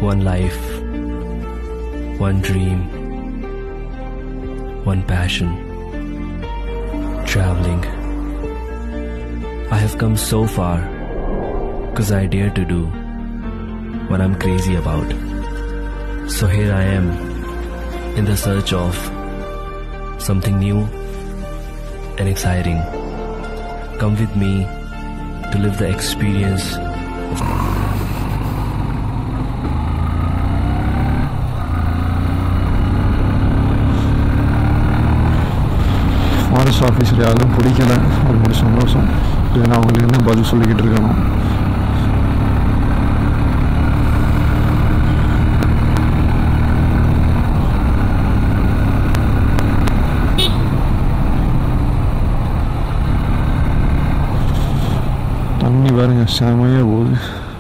one life, one dream, one passion. Traveling. I have come so far because I dare to do what I'm crazy about. So here I am in the search of something new and exciting. Come with me to live the experience forest officer யாரும் பிடிக்கல அது ஒரு சந்தோஷம் இல்லைன்னா அவங்களுக்கு என்ன பதில் சொல்லிக்கிட்டு இருக்கணும் தண்ணி பாருங்க செமையா போகுது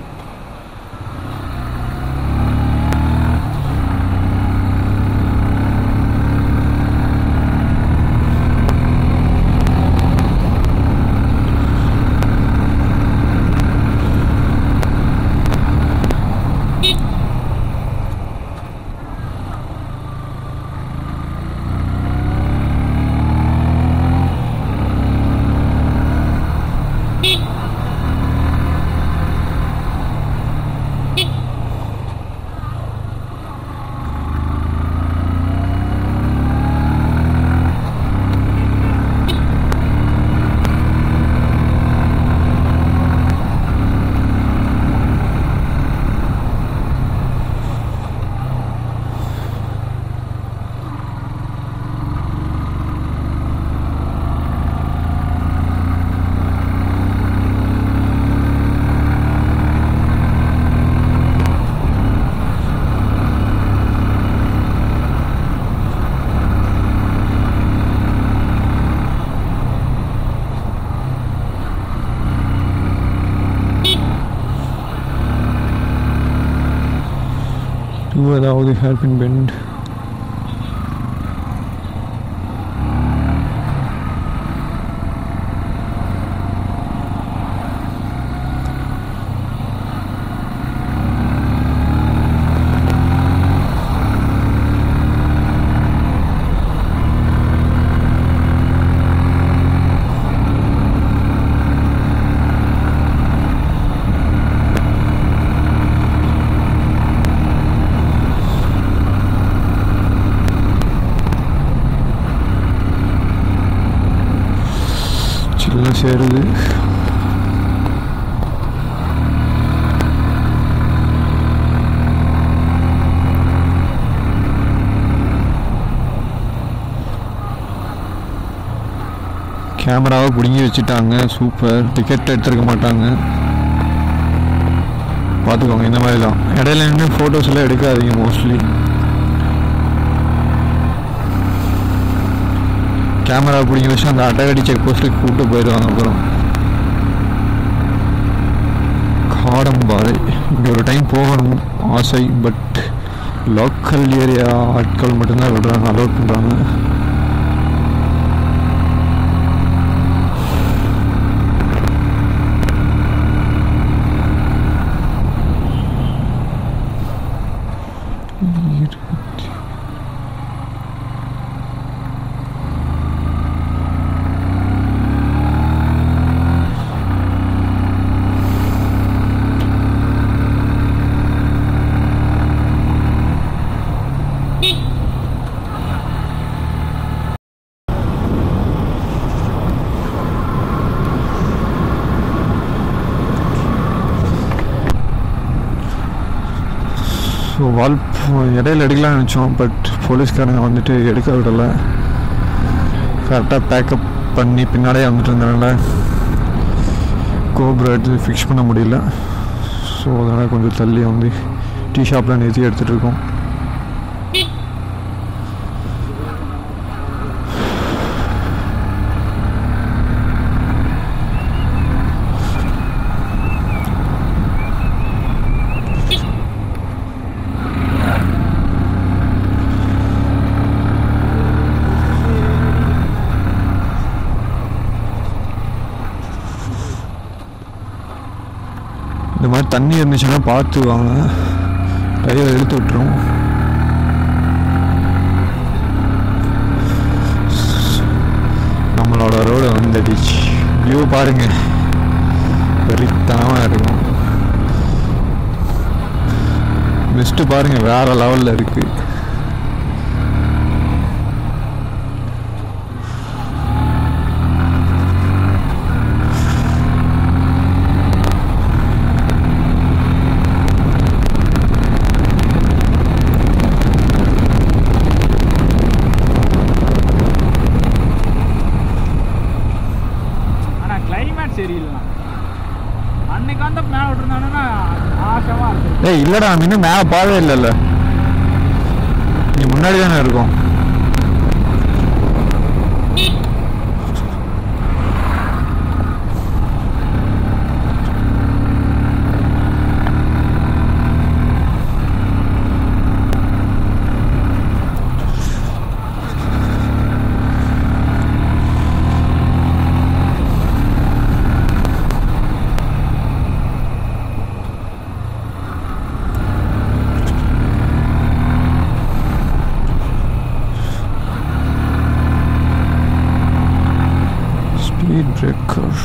ஏதாவது ஹேர்பின் பெண்ட் சில்ல சேருது கேமராவை பிடுங்கி வச்சுட்டாங்க சூப்பர் டிக்கெட் எடுத்துருக்க மாட்டாங்க பார்த்துக்கோங்க இந்த மாதிரி தான் இடையில நின்று ஃபோட்டோஸ் எல்லாம் எடுக்காதீங்க மோஸ்ட்லி கேமரா பிடிங்கி வச்சு அந்த அட்டகடி செக் போஸ்ட்டுக்கு கூப்பிட்டு போயிடுவாங்க அப்புறம் காடம்பாறை இப்படி ஒரு டைம் போகணும் ஆசை பட் லோக்கல் ஏரியா ஆட்கள் மட்டும்தான் விடுறாங்க அலோட் பண்ணுறாங்க ஸோ வால் இடையில எடுக்கலாம்னு நினச்சோம் பட் போலீஸ்காரங்க வந்துட்டு எடுக்க விடலை கரெக்டாக பேக்கப் பண்ணி பின்னாடியே வந்துட்டு இருந்தனால கோப்ரா எடுத்து ஃபிக்ஸ் பண்ண முடியல ஸோ அதனால் கொஞ்சம் தள்ளி வந்து டீ ஷாப்பில் நிறுத்தி எடுத்துகிட்டு இருக்கோம் இந்த மாதிரி தண்ணி இருந்துச்சுன்னா பார்த்து வாங்க கையை இழுத்து விட்டுரும் நம்மளோட ரோடு வந்துடுச்சு வியூ பாருங்க வெறித்தனமாக இருக்கும் மிஸ்ட்டு பாருங்க வேற லெவலில் இருக்கு ஆனா கிளைமேட் சரியில்லை அன்னைக்கு வந்து மேலே விட்டுருந்தானுன்னா ஆசமா இருக்கு ஏய் இல்லைடா இன்னும் மேலே போகவே இல்லைல்ல நீ முன்னாடி தானே இருக்கும் ஸ்பீட் பிரேக்கர்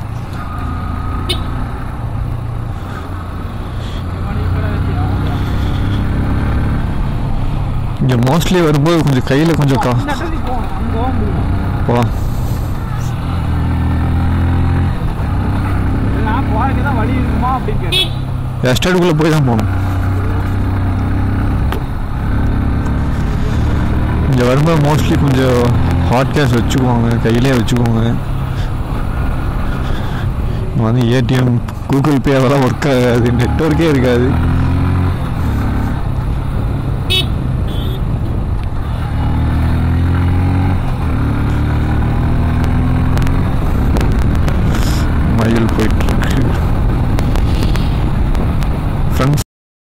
இங்கே மோஸ்ட்லி வரும்போது கொஞ்சம் கையில் கொஞ்சம் கா இந்த இடத்துக்கு போகணும் அங்கே போக முடியும் போகலாம் நான் போறதுக்கு தான் வழி இருக்குமா அப்படின்னு கேட்டேன் எஸ்டேட்டுக்குள்ளே போய் தான் போகணும் இங்கே வரும்போது மோஸ்ட்லி கொஞ்சம் ஹாட் கேஷ் வச்சுக்குவாங்க கையிலே வச்சுக்குவாங்க இங்க வந்து ஏடிஎம் கூகுள் பே அதெல்லாம் ஒர்க் ஆகாது நெட்ஒர்க்கே இருக்காது மயில் போயிட்டு இருக்கு ஃப்ரெண்ட்ஸ்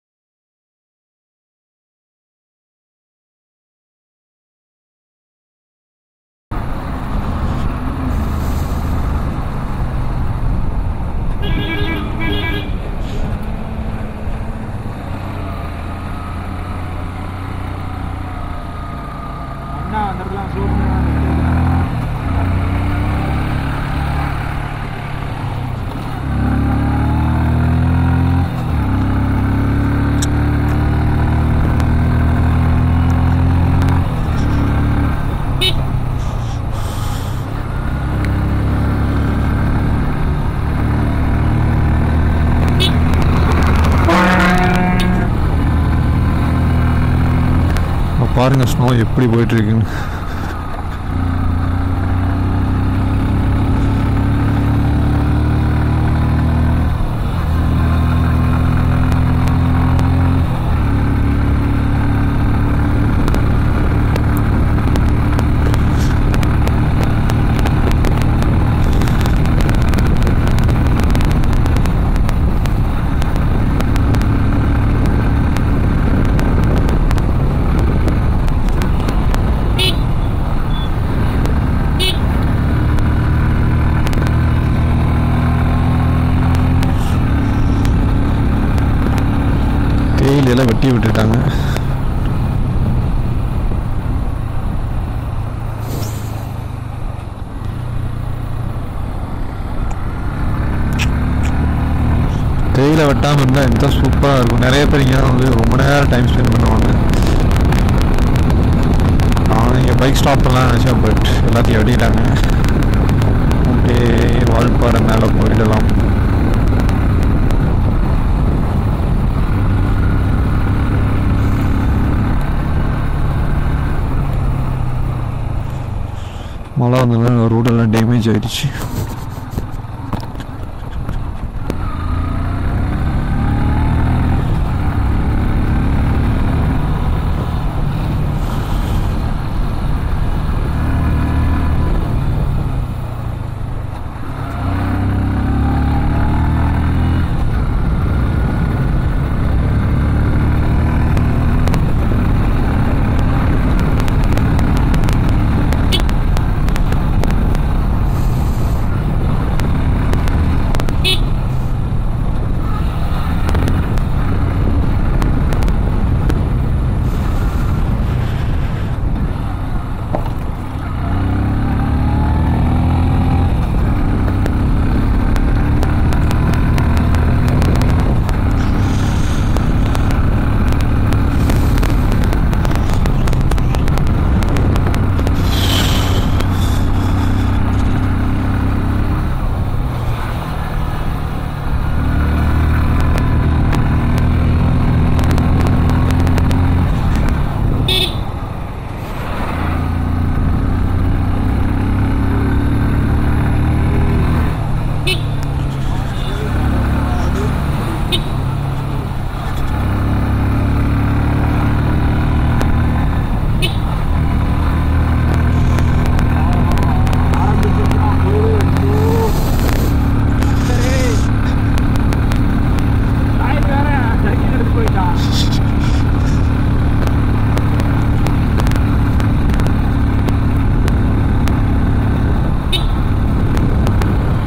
அண்ணா வந்துடலாம் ஸ்லோ அப்ப பாருங்க ஸ்னோ எப்படி போயிட்டு இருக்குன்னு தேயிலையெல்லாம் வெட்டி விட்டுட்டாங்க தேயிலை வெட்டாமல் இருந்தால் இந்த சூப்பராக இருக்கும் நிறைய பேர் இங்கே தான் வந்து ரொம்ப நேரம் டைம் ஸ்பெண்ட் பண்ணுவாங்க நான் இங்கே பைக் ஸ்டாப் பண்ணலாம் நினச்சேன் பட் எல்லாத்தையும் வெட்டிட்டாங்க அப்படியே வால்பாறை மேலே போயிடலாம் மழை வந்ததுனால ரோடெல்லாம் டேமேஜ் ஆயிடுச்சு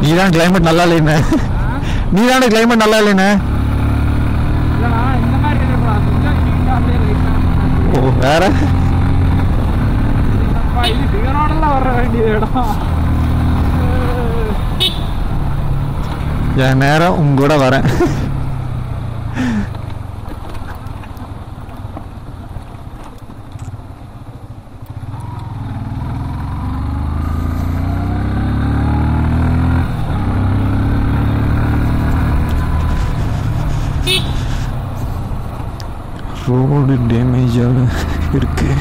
நீ தான் கிளைமேட் நல்லா இல்லைண்ணே நீ தானே கிளைமேட் நல்லா இல்லைண்ணே இல்லைண்ணா இந்த மாதிரி இருக்கக்கூடாது கொஞ்சம் நீட்டாக அப்படியே லைட்டாக ஓ வேற அப்பா இது டிகனோடலாம் வர வேண்டிய இடம் என் நேரம் உங்க கூட வரேன் ரோடு டேமேஜாக இருக்கு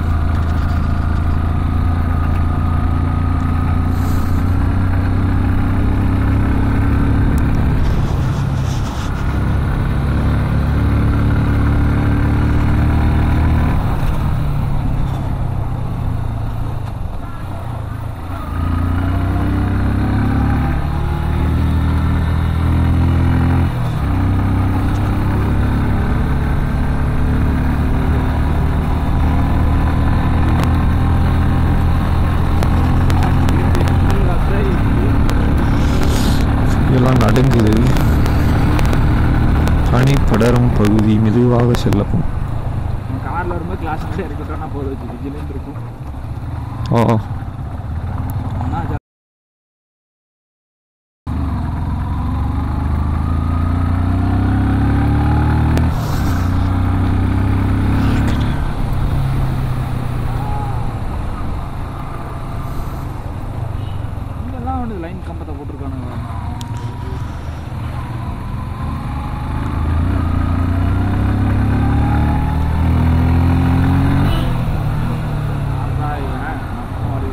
எல்லாம் நடுங்குது பனி படரும் பகுதி மெதுவாக செல்லவும் காரில் வரும்போது கிளாஸ் மட்டும் இருக்கட்டும் போது வச்சு ஜில்லுன்னு இருக்கும் ஓ ஆனால் இங்கெல்லாம் வந்து லைன் கம்பத்தை போட்டிருக்கானுங்க அதான் இவன் நம்ம ஒரு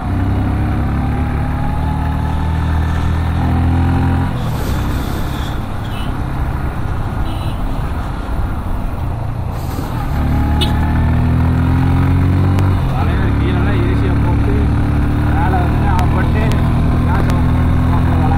தலைவர் கீழே ஏசியை போட்டு மேலே வந்து ஆஃப் பண்ணிட்டு கேஸ் ஆஃப் பண்ணிட்டு வேலை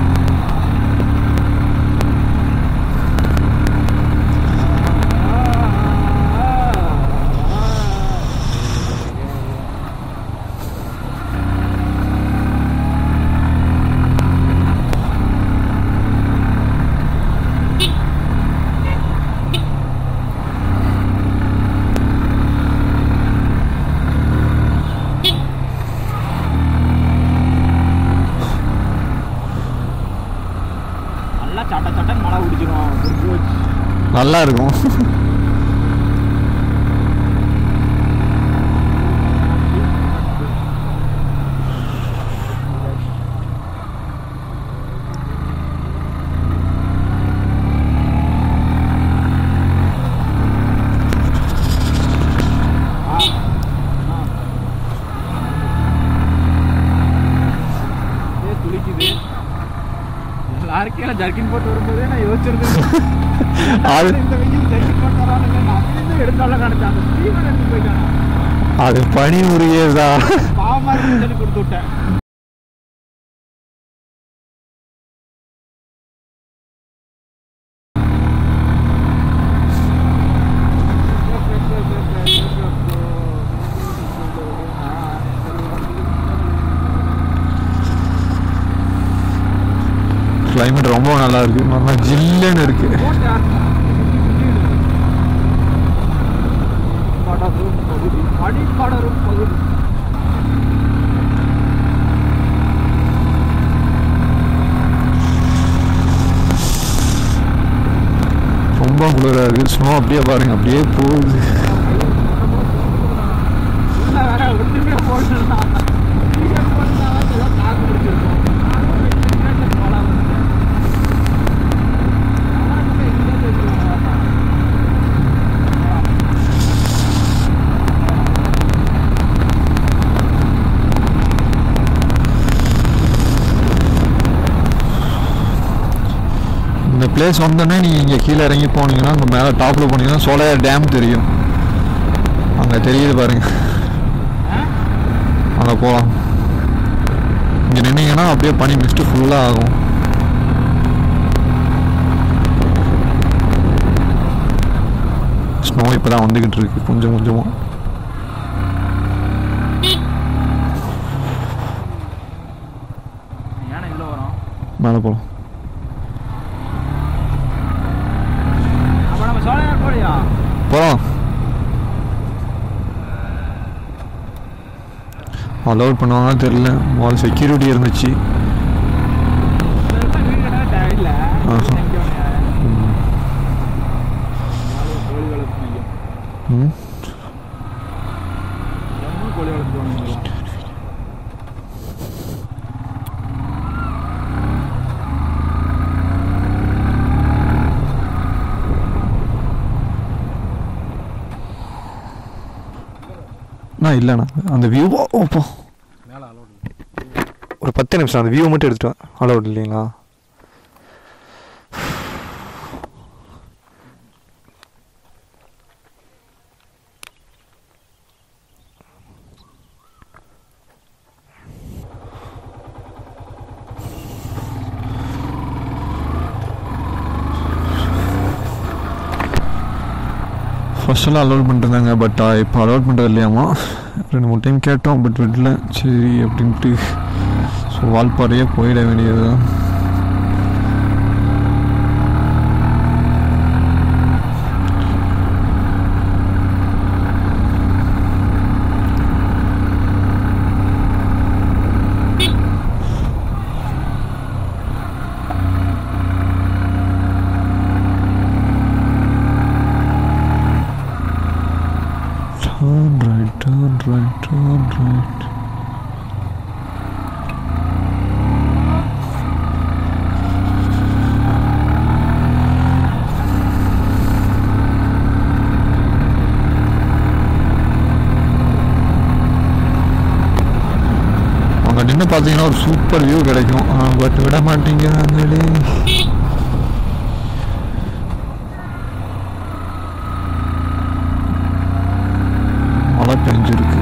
நல்லா சட்ட சட்டன் மழை குடிச்சிடும் புரிஞ்சு வச்சு நல்லா இருக்கும் அப்படியே துளிக்குது எல்லாருக்கும் ஜர்க்கின் போட்டு வரும்போதே நான் யோசிச்சிருந்தேன் அது இந்த வெயில் ஜர்க்கின் போட்டு வரானுங்க நான் இருந்து எடுத்தாலும் நினைச்சேன் அந்த ஸ்டீவன் எடுத்து போயிட்டானா அது பனி உரியதா பாவமா இருக்குன்னு சொல்லி கொடுத்து விட்டேன் கிளைமேட் ரொம்ப நல்லா இருக்கு நல்லா ஜில்லுன்னு இருக்கு படரும் பகுதி பனி படரும் பகுதி ரொம்ப குளிராக இருக்கு ஸ்னோ அப்படியே பாருங்க அப்படியே போகுது உள்ள வேற ஒண்ணுமே போடலாம் சீக்கிரம் போட்டாதான் ஏதோ தாக்கு பிடிச்சிருக்கும் நானும் ஒரு சிகரெட்டை போலாம் வந்தேன். அவனுக்கு இங்கே வச்சிருக்காங்க இந்த பிளேஸ் வந்தோடனே நீங்கள் இங்கே கீழே இறங்கி போனீங்கன்னா அங்கே மேலே டாப்பில் போனீங்கன்னா சோலையார் டேம் தெரியும் அங்கே தெரியுது பாருங்க அங்கே போகலாம் இங்கே நின்னீங்கன்னா அப்படியே பனி மிஸ்ட்டு ஃபுல்லாக ஆகும் ஸ்னோ இப்போ தான் வந்துக்கிட்டு இருக்கு கொஞ்சம் கொஞ்சமாக ஏன்னா இவ்வளோ வரும் மேலே போகலாம் அப்ப நம்ம சோழனார் போலியா போகலாம் அலோட் பண்ணுவாங்கன்னு தெரியல முதல்ல செக்யூரிட்டி இருந்துச்சு தேவையில்ல ஆஹா. கோழி வளர்ப்பு மையம் ம் ஜம்மு கோழி வளர்ப்பு நான் இல்லைண்ணா அந்த வியூ ஓப்போ மேலே அலோடு ஒரு பத்து நிமிஷம் அந்த வியூ மட்டும் எடுத்துட்டு அலோட் இல்லைங்களா ஃபர்ஸ்டெல்லாம் அலோட் பண்ணிருந்தாங்க பட் இப்போ அலோட் பண்ணுறது இல்லையாமா ரெண்டு மூணு டைம் கேட்டோம் பட் விடல சரி அப்படின்ட்டு ஸோ வால்பாறையே போயிட வேண்டியது Turn right, turn right, turn right. அங்கே நின்று பார்த்தீங்கன்னா ஒரு சூப்பர் வியூ கிடைக்கும் பட் விட மாட்டேங்கிறாங்களே மழை பெஞ்சிருக்கு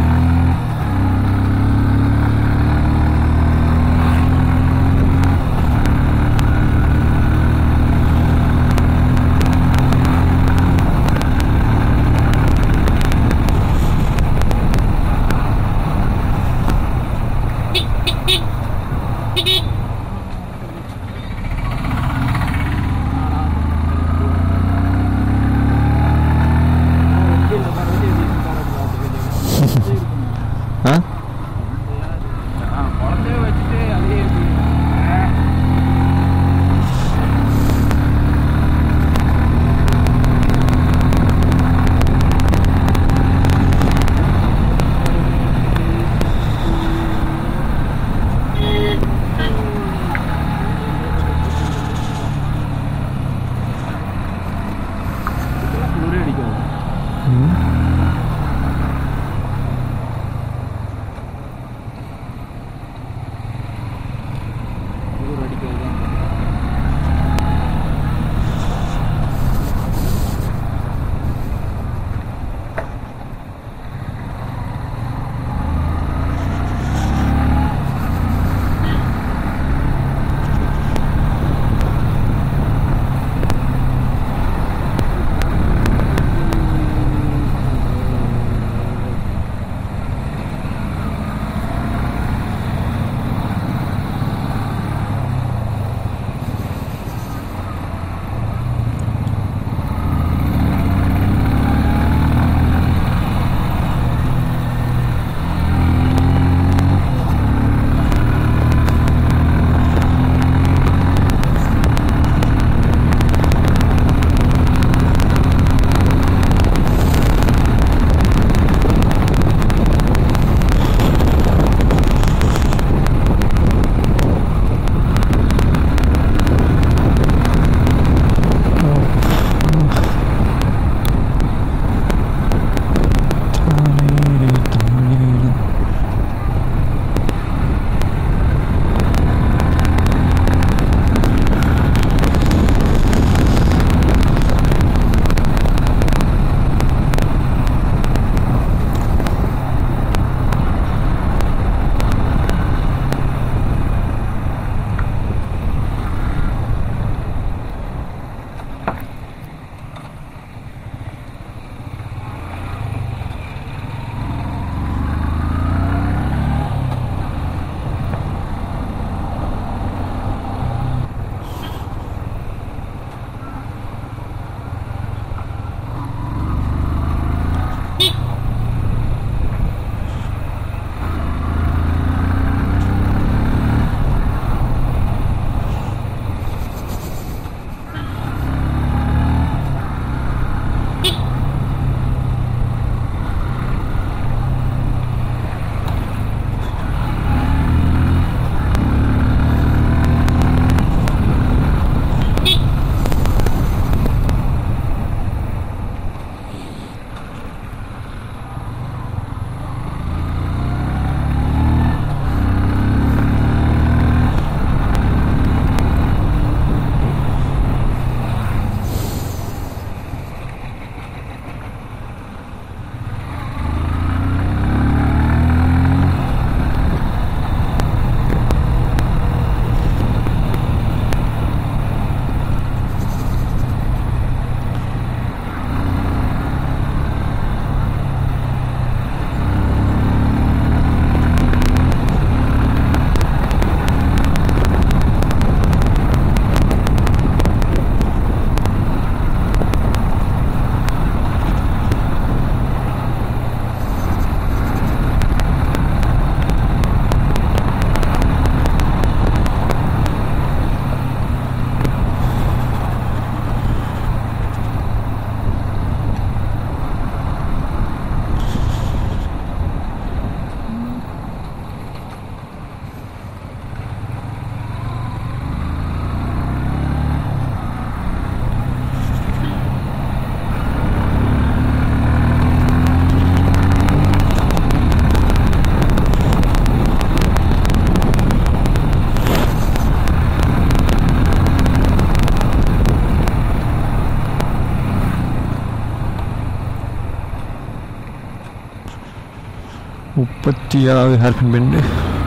முப்பத்தி ஏழாவது ஹேர்பின் பெண்டு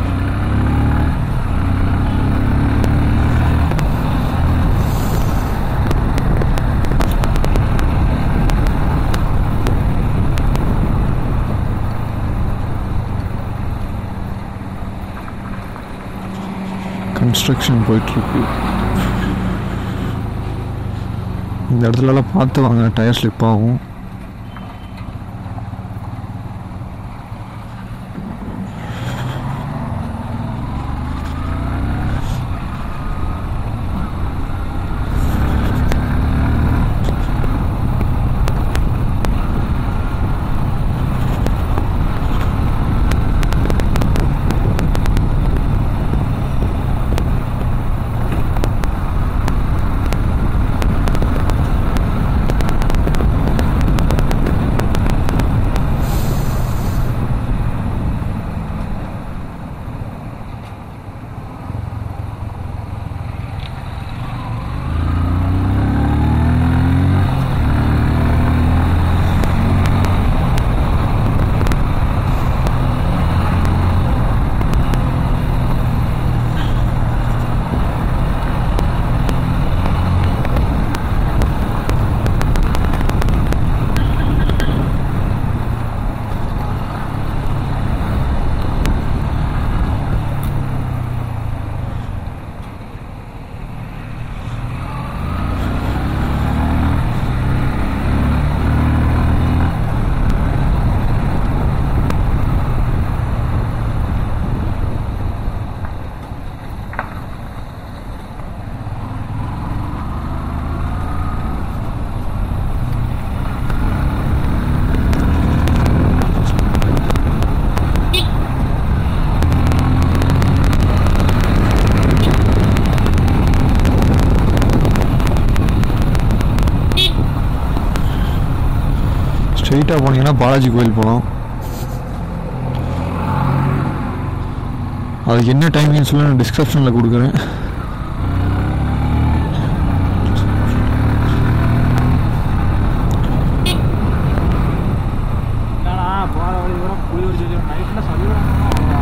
கன்ஸ்ட்ரக்ஷன் போயிட்டுருக்கு இந்த இடத்துலலாம் பார்த்து வாங்க டயர் ஸ்லிப் ஆகும் ஸ்ட்ரெயிட்டாக போனீங்கன்னா பாலாஜி கோயில் போகலாம் அதுக்கு என்ன டைமிங்னு சொல்லி நான் டிஸ்கிரிப்ஷனில் கொடுக்குறேன் என்னடா போகிற வழி வர புளி வச்சு வச்சு நைட்டில் சொல்லிடுவாங்க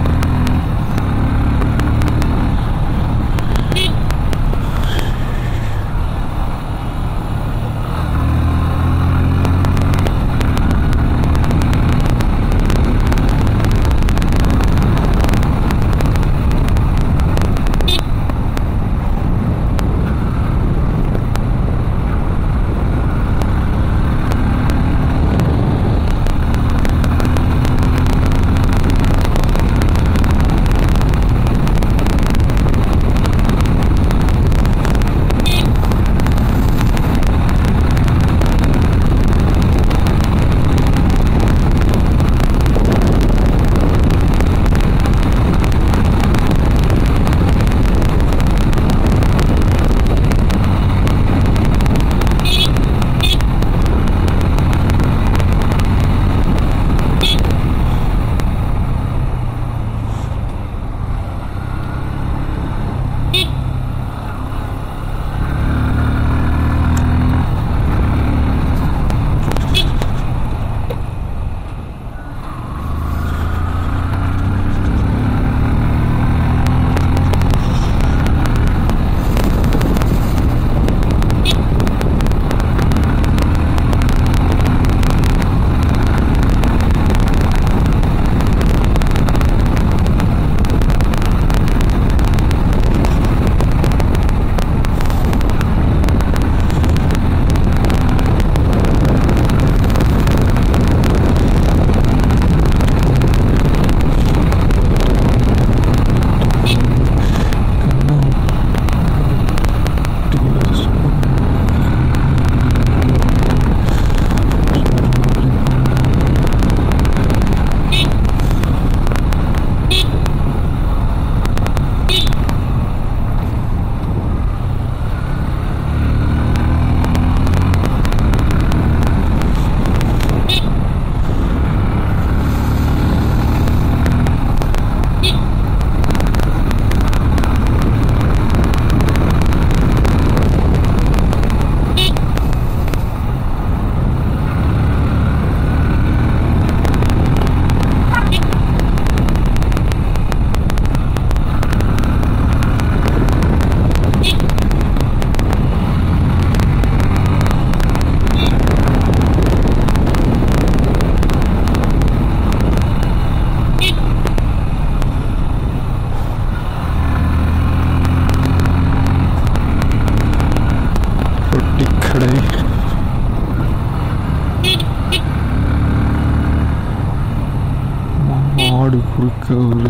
காடு குறுக்க ஒரு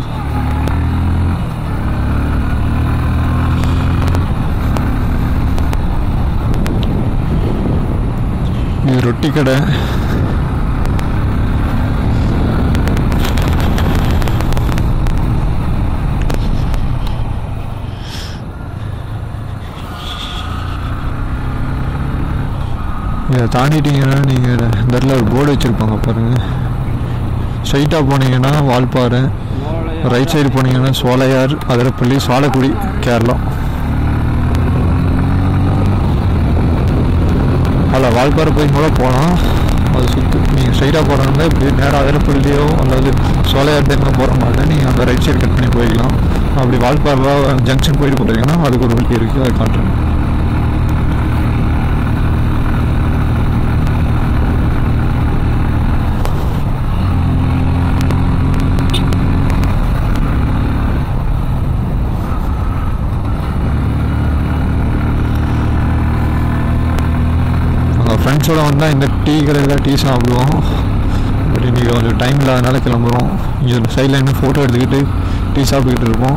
இது ரொட்டி கடை இதை தாண்டிட்டீங்கன்னா நீங்கள் இந்த இடத்துல ஒரு போர்டு வச்சுருப்பாங்க பாருங்கள் ஸ்ட்ரைட்டாக போனீங்கன்னா வால்பாறை ரைட் சைடு போனீங்கன்னா சோலையார் அதிரப்பள்ளி சாலக்குடி கேரளா அதில் வால்பாறை போய் கூட போகலாம் அது சுற்றி நீங்கள் ஸ்ட்ரைட்டாக போகிறதா இப்படி நேராக அதிரப்பள்ளியோ அல்லது சோலையார் டைமில் போகிற மாதிரி நீங்கள் அந்த ரைட் சைடு கட் பண்ணி போய்க்கலாம் அப்படி வால்பாறை ஜங்ஷன் போயிட்டு போகிறீங்கன்னா அதுக்கு ஒரு வழி இருக்குது அதை காட்டுறேன் நாங்கள் ஃப்ரெண்ட்ஸோட வந்தால் இந்த டீ கடையில் தான் டீ சாப்பிடுவோம் பட் இன்றைக்கி கொஞ்சம் டைம் இல்லாதனால கிளம்புறோம் இங்கே சைடில் இன்னும் ஃபோட்டோ எடுத்துக்கிட்டு டீ சாப்பிட்டுக்கிட்டு இருப்போம்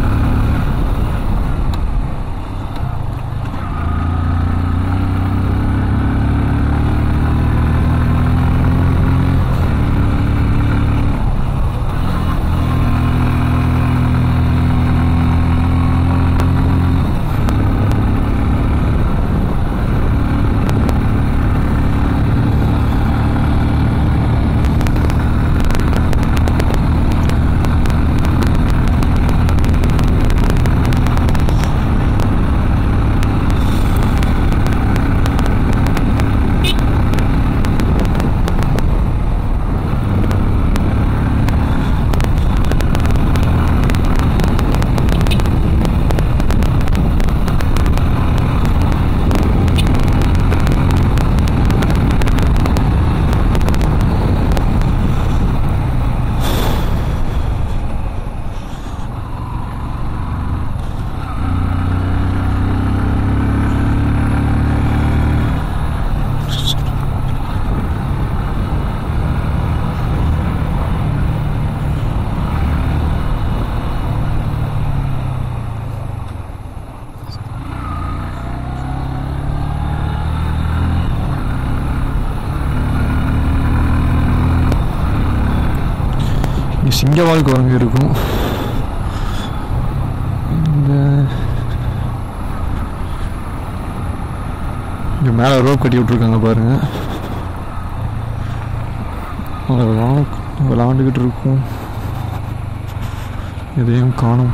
இங்கே சிங்கவால் குரங்கு இருக்கும் இந்த இங்கே மேலே ரோப் கட்டி விட்ருக்காங்க பாருங்க அது விளா- விளாண்டுக்கிட்டு இருக்கும் எதையும் காணும்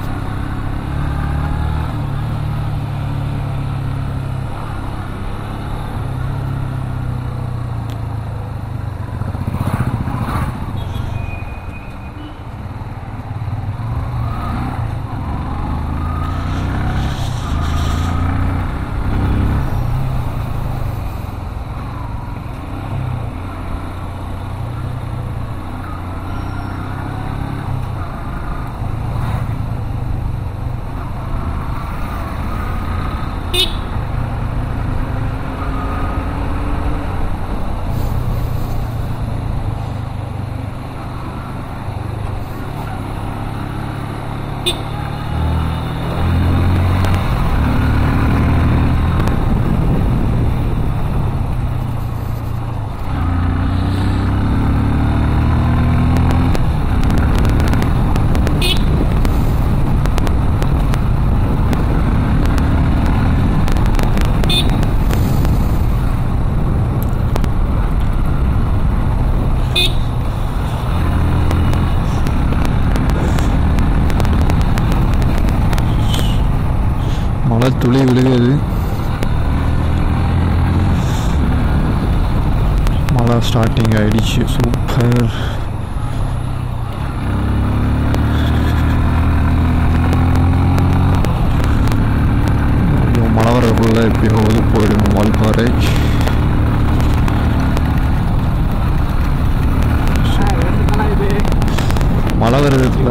மழை துளி விழுகுது மழை ஸ்டார்டிங் ஆயிடுச்சு சூப்பர் ஐயோ, மழை வரக்குள்ள எப்படியாவது போயிடும் வால்பாறை மழை வருதுல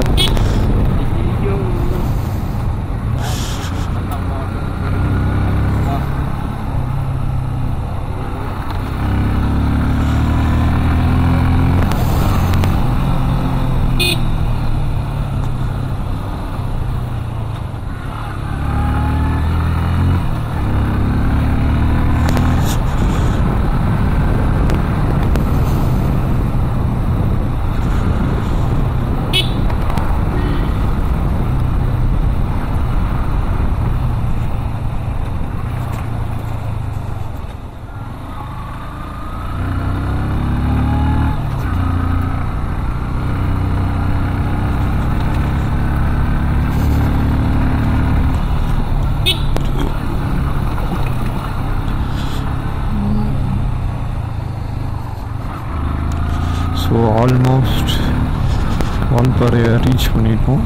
ஸோ ஆல்மோஸ்ட் வால்பாறையை ரீச் பண்ணியிருக்கோம்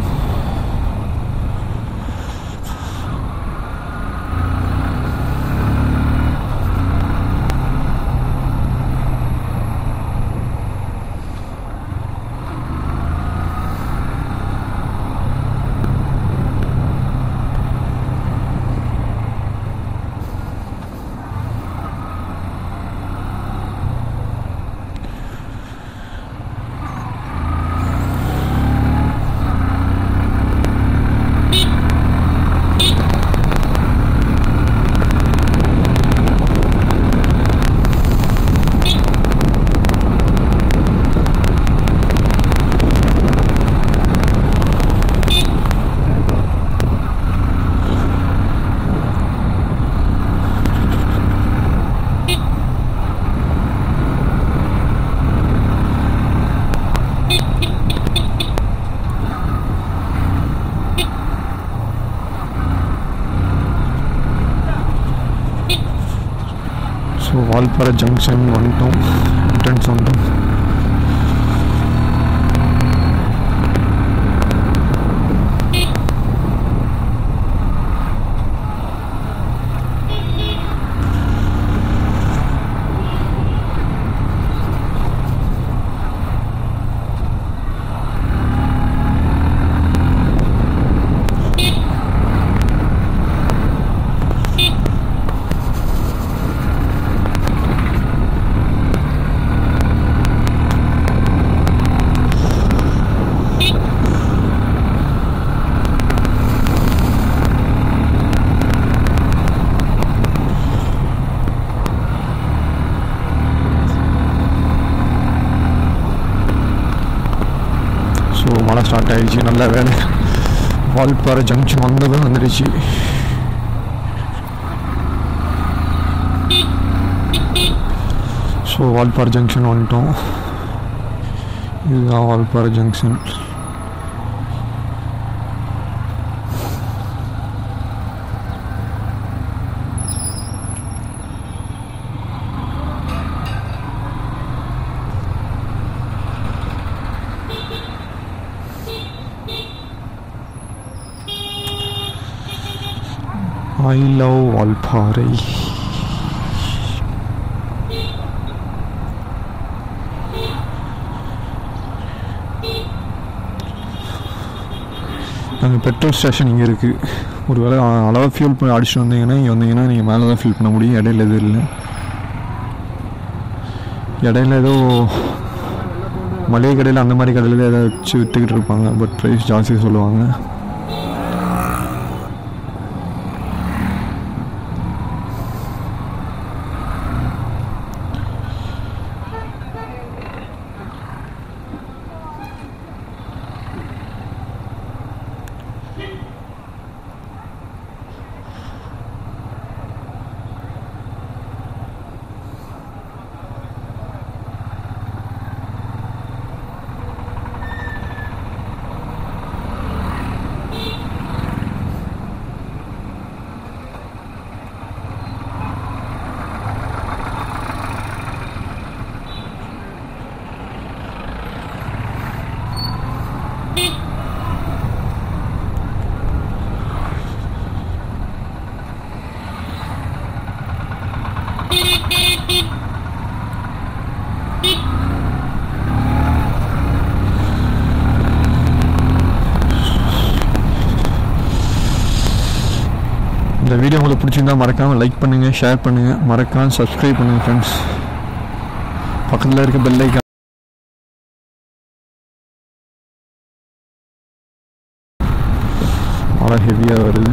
ஸோ வால்பாறை ஜங்ஷன் வந்துட்டோம் என்ட்ரன்ஸ் வந்துட்டோம் ஸோ மழை ஸ்டார்ட் ஆயிடுச்சு நல்ல வேலை வால்பாறை ஜங்ஷன் வந்ததும் வந்துடுச்சு ஸோ வால்பாறை ஜங்ஷன் வந்துட்டோம் இதுதான் Valparai junction I love Valparai நாங்கள் பெட்ரோல் ஸ்டேஷன் இங்கே இருக்குது ஒரு வேளை அளவாக ஃபியூல் பண்ணி அடிச்சுட்டு வந்தீங்கன்னா இங்கே வந்தீங்கன்னா நீங்கள் மேலே தான் ஃபில் பண்ண முடியும் இடையில எதுவும் இல்லை இடையில ஏதோ மளிகை கடையில் அந்த மாதிரி கடையில் ஏதோ வச்சு விற்றுக்கிட்டு இருப்பாங்க பட் ப்ரைஸ் ஜாஸ்தி சொல்லுவாங்க இந்த வீடியோ உங்களுக்கு பிடிச்சிருந்தா மறக்காமல் லைக் பண்ணுங்கள் ஷேர் பண்ணுங்கள் மறக்காமல் சப்ஸ்கிரைப் பண்ணுங்கள் ஃப்ரெண்ட்ஸ் பக்கத்தில் இருக்க பெல் ஐக்கான் மழை ஹெவியாக வருது